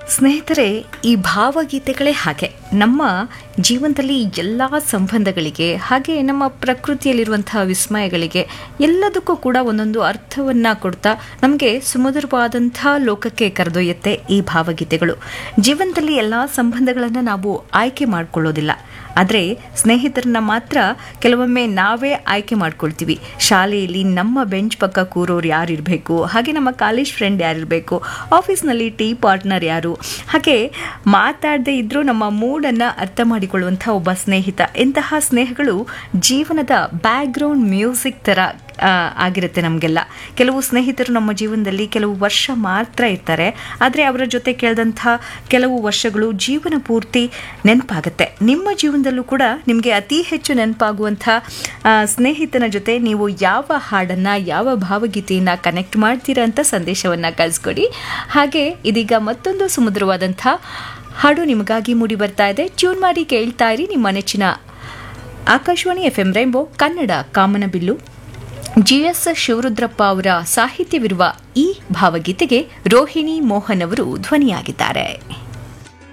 ಸ್ನೇಹಿತರೆ ಈ ಭಾವಗೀತೆಗಳೇ ಹಾಗೆ ನಮ್ಮ ಜೀವನದಲ್ಲಿ ಎಲ್ಲ ಸಂಬಂಧಗಳಿಗೆ ಹಾಗೆ ನಮ್ಮ ಪ್ರಕೃತಿಯಲ್ಲಿರುವಂತಹ ವಿಸ್ಮಯಗಳಿಗೆ ಎಲ್ಲದಕ್ಕೂ ಕೂಡ ಒಂದೊಂದು ಅರ್ಥವನ್ನು ಕೊಡ್ತಾ ನಮಗೆ ಸುಮಧುರವಾದಂಥ ಲೋಕಕ್ಕೆ ಕರೆದೊಯ್ಯುತ್ತೆ ಈ ಭಾವಗೀತೆಗಳು ಜೀವನದಲ್ಲಿ ಎಲ್ಲ ಸಂಬಂಧಗಳನ್ನು ನಾವು ಆಯ್ಕೆ ಮಾಡ್ಕೊಳ್ಳೋದಿಲ್ಲ ಆದರೆ ಸ್ನೇಹಿತರನ್ನ ಮಾತ್ರ ಕೆಲವೊಮ್ಮೆ ನಾವೇ ಆಯ್ಕೆ ಮಾಡ್ಕೊಳ್ತೀವಿ ಶಾಲೆಯಲ್ಲಿ ನಮ್ಮ ಬೆಂಚ್ ಪಕ್ಕ ಕೂರೋರು ಯಾರಿರಬೇಕು ಹಾಗೆ ನಮ್ಮ ಕಾಲೇಜ್ ಫ್ರೆಂಡ್ ಯಾರಿರಬೇಕು ಆಫೀಸ್ನಲ್ಲಿ ಟೀ ಪಾರ್ಟ್ನರ್ ಯಾರು ಹಾಗೆ ಮಾತಾಡದೇ ಇದ್ರೂ ನಮ್ಮ ಮೂಡನ್ನು ಅರ್ಥ ಮಾಡಿಕೊಳ್ಳುವಂಥ ಒಬ್ಬ ಸ್ನೇಹಿತ ಇಂತಹ ಸ್ನೇಹಗಳು ಜೀವನದ ಬ್ಯಾಕ್ಗ್ರೌಂಡ್ ಮ್ಯೂಸಿಕ್ ಥರ ಆ, ಆಗಿರುತ್ತೆ ನಮಗೆಲ್ಲ ಕೆಲವು ಸ್ನೇಹಿತರು ನಮ್ಮ ಜೀವನದಲ್ಲಿ ಕೆಲವು ವರ್ಷ ಮಾತ್ರ ಇರ್ತಾರೆ ಆದರೆ ಅವರ ಜೊತೆ ಕೇಳಿದಂಥ ಕೆಲವು ವರ್ಷಗಳು ಜೀವನ ಪೂರ್ತಿ ನೆನಪಾಗುತ್ತೆ ನಿಮ್ಮ ಜೀವನದಲ್ಲೂ ಕೂಡ ನಿಮಗೆ ಅತಿ ಹೆಚ್ಚು ನೆನಪಾಗುವಂಥ ಆ, ಸ್ನೇಹಿತನ ಜೊತೆ ನೀವು ಯಾವ ಹಾಡನ್ನು ಯಾವ ಭಾವಗೀತೆಯನ್ನು ಕನೆಕ್ಟ್ ಮಾಡ್ತೀರಾ ಅಂತ ಸಂದೇಶವನ್ನು ಕಳಿಸ್ಕೊಡಿ ಹಾಗೆ ಇದೀಗ ಮತ್ತೊಂದು ಸುಮಧುರವಾದಂಥ ಹಾಡು ನಿಮಗಾಗಿ ಮೂಡಿ ಬರ್ತಾ ಇದೆ ಟ್ಯೂನ್ ಮಾಡಿ ಕೇಳ್ತಾ ಇರಿ ನಿಮ್ಮ ನೆಚ್ಚಿನ Akashvani F M rainbow Kannada ಕಾಮನಬಿಲ್ಲು ಜಿ ಎಸ್ ಶಿವರುದ್ರಪ್ಪ ಅವರ ಸಾಹಿತ್ಯವಿರುವ ಈ ಭಾವಗೀತೆಗೆ ರೋಹಿಣಿ ಮೋಹನ್ ಅವರು ಧ್ವನಿಯಾಗಿದ್ದಾರೆ